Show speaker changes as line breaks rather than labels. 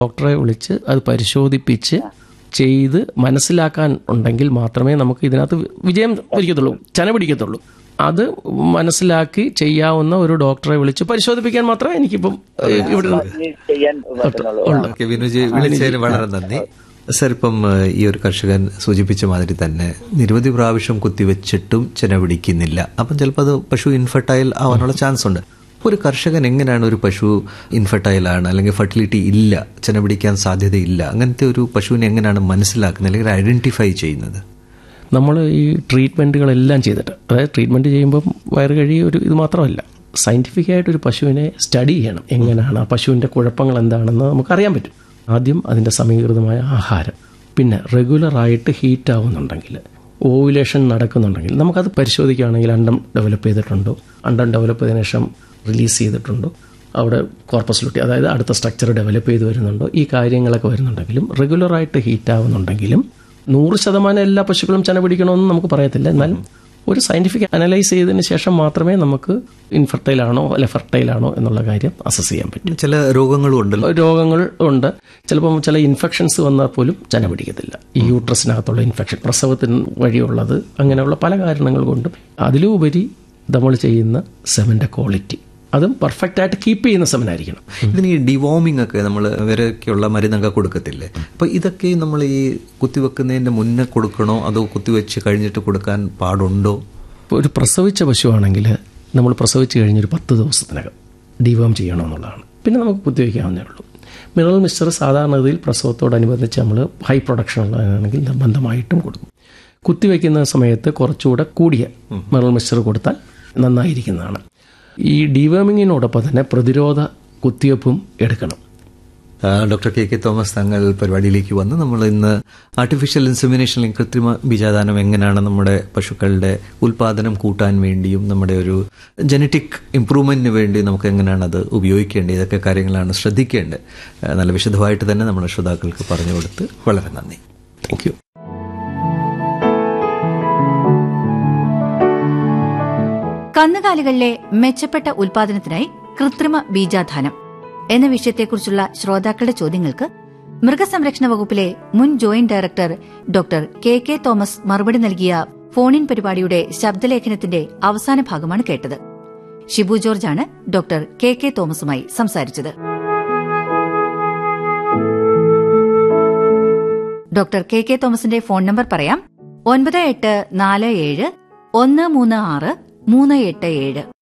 ഡോക്ടറെ വിളിച്ച് അത് പരിശോധിപ്പിച്ച് ചെയ്ത് മനസ്സിലാക്കാൻ ഉണ്ടെങ്കിൽ മാത്രമേ നമുക്ക് ഇതിനകത്ത് വിജയം പിടിക്കത്തുള്ളൂ ചന പിടിക്കത്തുള്ളൂ അത് മനസ്സിലാക്കി ചെയ്യാവുന്ന ഒരു ഡോക്ടറെ വിളിച്ച് പരിശോധിപ്പിക്കാൻ മാത്രമേ എനിക്കിപ്പം ഏഹ്, ഇവിടെ
ഇനി ചെയ്യാൻ പറ്റുന്നുള്ളൂ
ഓക്കെ വിനുജി വിളിച്ചതിന് വളരെ നന്ദി സർ ഇപ്പം ഏഹ്, ഈ ഒരു കർഷകൻ സൂചിപ്പിച്ച മാതിരി തന്നെ നിരവധി പ്രാവശ്യം കുത്തിവെച്ചിട്ടും ചെന പിടിക്കുന്നില്ല അപ്പം ചിലപ്പോൾ അത് പശു ഇൻഫെർട്ടൈൽ ആവാനുള്ള ചാൻസ് ഉണ്ട് ഒരു കർഷകൻ എങ്ങനെയാണ് ഒരു പശു ഇൻഫെർട്ടൈൽ ആണ് അല്ലെങ്കിൽ ഫെർട്ടിലിറ്റി ഇല്ല ചെന പിടിക്കാൻ സാധ്യതയില്ല അങ്ങനത്തെ ഒരു പശുവിനെ എങ്ങനെയാണ് മനസ്സിലാക്കുന്നത് അല്ലെങ്കിൽ ഐഡന്റിഫൈ ചെയ്യുന്നത്
നമ്മൾ ഈ ട്രീറ്റ്മെൻറ്റുകളെല്ലാം ചെയ്തിട്ട് അതായത് ട്രീറ്റ്മെൻറ്റ് ചെയ്യുമ്പം വയറ് കഴി ഒരു ഇത് മാത്രമല്ല സയൻറ്റിഫിക് ആയിട്ട് ഒരു പശുവിനെ സ്റ്റഡി ചെയ്യണം എങ്ങനെയാണ് ആ പശുവിൻ്റെ കുഴപ്പങ്ങൾ എന്താണെന്ന് നമുക്കറിയാൻ പറ്റും ആദ്യം അതിൻ്റെ സമീകൃതമായ ആഹാരം പിന്നെ റെഗുലറായിട്ട് ഹീറ്റ് ആവുന്നുണ്ടെങ്കിൽ ഓവുലേഷൻ നടക്കുന്നുണ്ടെങ്കിൽ നമുക്കത് പരിശോധിക്കുകയാണെങ്കിൽ അണ്ടം ഡെവലപ്പ് ചെയ്തിട്ടുണ്ടോ അണ്ടം ഡെവലപ്പ് ചെയ്തതിനു ശേഷം റിലീസ് ചെയ്തിട്ടുണ്ടോ അവിടെ കോർപ്പസ് ലുട്ടി അതായത് അടുത്ത സ്ട്രക്ചർ ഡെവലപ്പ് ചെയ്ത് വരുന്നുണ്ടോ ഈ കാര്യങ്ങളൊക്കെ വരുന്നുണ്ടെങ്കിലും റെഗുലറായിട്ട് ഹീറ്റ് ആവുന്നുണ്ടെങ്കിലും നൂറ് ശതമാനം എല്ലാ പശുക്കളും ചന പിടിക്കണമെന്ന് നമുക്ക് പറയത്തില്ല എന്നാൽ ഒരു സയന്റിഫിക് അനലൈസ് ചെയ്തതിന് ശേഷം മാത്രമേ നമുക്ക് ഇൻഫെർട്ടൈൽ ആണോ അല്ലെ ഫെർട്ടൈൽ ആണോ എന്നുള്ള കാര്യം അസസ് ചെയ്യാൻ പറ്റും
ചില രോഗങ്ങളും ഉണ്ടല്ലോ
രോഗങ്ങൾ ഉണ്ട് ചിലപ്പം ചില ഇൻഫെക്ഷൻസ് വന്നാൽ പോലും ചന പിടിക്കത്തില്ല ഈ യൂട്രസിനകത്തുള്ള ഇൻഫെക്ഷൻ പ്രസവത്തിന് വഴിയുള്ളത് അങ്ങനെയുള്ള പല കാരണങ്ങൾ കൊണ്ടും അതിലുപരി നമ്മൾ ചെയ്യുന്ന സെമൻ്റെ ക്വാളിറ്റി അതും പെർഫെക്റ്റ് ആയിട്ട് കീപ്പ് ചെയ്യുന്ന സെമനായിരിക്കണം
ഇതിന് ഈ ഡിവോമിംഗ് ഒക്കെ നമ്മൾ ഇവരൊക്കെയുള്ള മരുന്നൊക്കെ കൊടുക്കത്തില്ലേ അപ്പൊ ഇതൊക്കെ നമ്മൾ ഈ കുത്തിവെക്കുന്നതിന്റെ മുന്നേ കൊടുക്കണോ അതോ കുത്തിവെച്ച് കഴിഞ്ഞിട്ട് കൊടുക്കാൻ പാടുണ്ടോ
ഇപ്പോൾ ഒരു പ്രസവിച്ച പശുവാണെങ്കിൽ നമ്മൾ പ്രസവിച്ച് കഴിഞ്ഞൊരു പത്ത് ദിവസത്തിനകം ഡിവേം ചെയ്യണമെന്നുള്ളതാണ് പിന്നെ നമുക്ക് കുത്തിവെക്കാവുന്നേ ഉള്ളൂ മിനറൽ മിക്സ്ചർ സാധാരണഗതിയിൽ പ്രസവത്തോടനുബന്ധിച്ച് നമ്മൾ ഹൈ പ്രൊഡക്ഷൻ ഉള്ളതാണെങ്കിൽ നിർബന്ധമായിട്ടും കൊടുക്കും കുത്തിവെക്കുന്ന സമയത്ത് കുറച്ചുകൂടെ കൂടിയ മിനറൽ മിക്സ്ചർ കൊടുത്താൽ നന്നായിരിക്കുന്നതാണ് ഈ ഡിവേമിങ്ങിനോടൊപ്പം തന്നെ പ്രതിരോധ കുത്തിവെപ്പും എടുക്കണം
ആ, ഡോക്ടർ കെ കെ തോമസ് തങ്ങൾ പരിപാടിയിലേക്ക് വന്ന് നമ്മൾ ഇന്ന് ആർട്ടിഫിഷ്യൽ ഇൻസെമിനേഷൻ കൃത്രിമ ബീജാദാനം എങ്ങനെയാണ് നമ്മുടെ പശുക്കളുടെ ഉൽപാദനം കൂട്ടാൻ വേണ്ടിയും നമ്മുടെ ഒരു ജനറ്റിക് ഇംപ്രൂവ്മെന്റിന് വേണ്ടി നമുക്ക് എങ്ങനെയാണ് അത് ഉപയോഗിക്കേണ്ടത് ഇതൊക്കെ കാര്യങ്ങളാണ് ശ്രദ്ധിക്കേണ്ടത് ആ, നല്ല വിശദമായിട്ട് തന്നെ നമ്മുടെ ശ്രോതാക്കൾക്ക് പറഞ്ഞു കൊടുത്ത് വളരെ നന്ദി
താങ്ക് യു
കന്നുകാലികളിലെ മെച്ചപ്പെട്ട ഉൽപാദനത്തിനായി കൃത്രിമ ബീജാധാനം എന്ന വിഷയത്തെക്കുറിച്ചുള്ള ശ്രോതാക്കളുടെ ചോദ്യങ്ങൾക്ക് മൃഗസംരക്ഷണ വകുപ്പിലെ മുൻ joint director doctor K K Thomas മറുപടി നൽകിയ ഫോണിൻ പരിപാടിയുടെ ശബ്ദലേഖനത്തിന്റെ അവസാന ഭാഗമാണ് കേട്ടത് ഷിബു ജോർജാണ് ഡോക്ടർ കെ കെ തോമസുമായി സംസാരിച്ചത് ഡോക്ടർ കെ കെ തോമസിന്റെ ഫോൺ നമ്പർ പറയാം ഒൻപത് എട്ട് നാല് ഏഴ് ഒന്ന് മൂന്ന് ആറ് മൂന്ന് എട്ട് ഏഴ്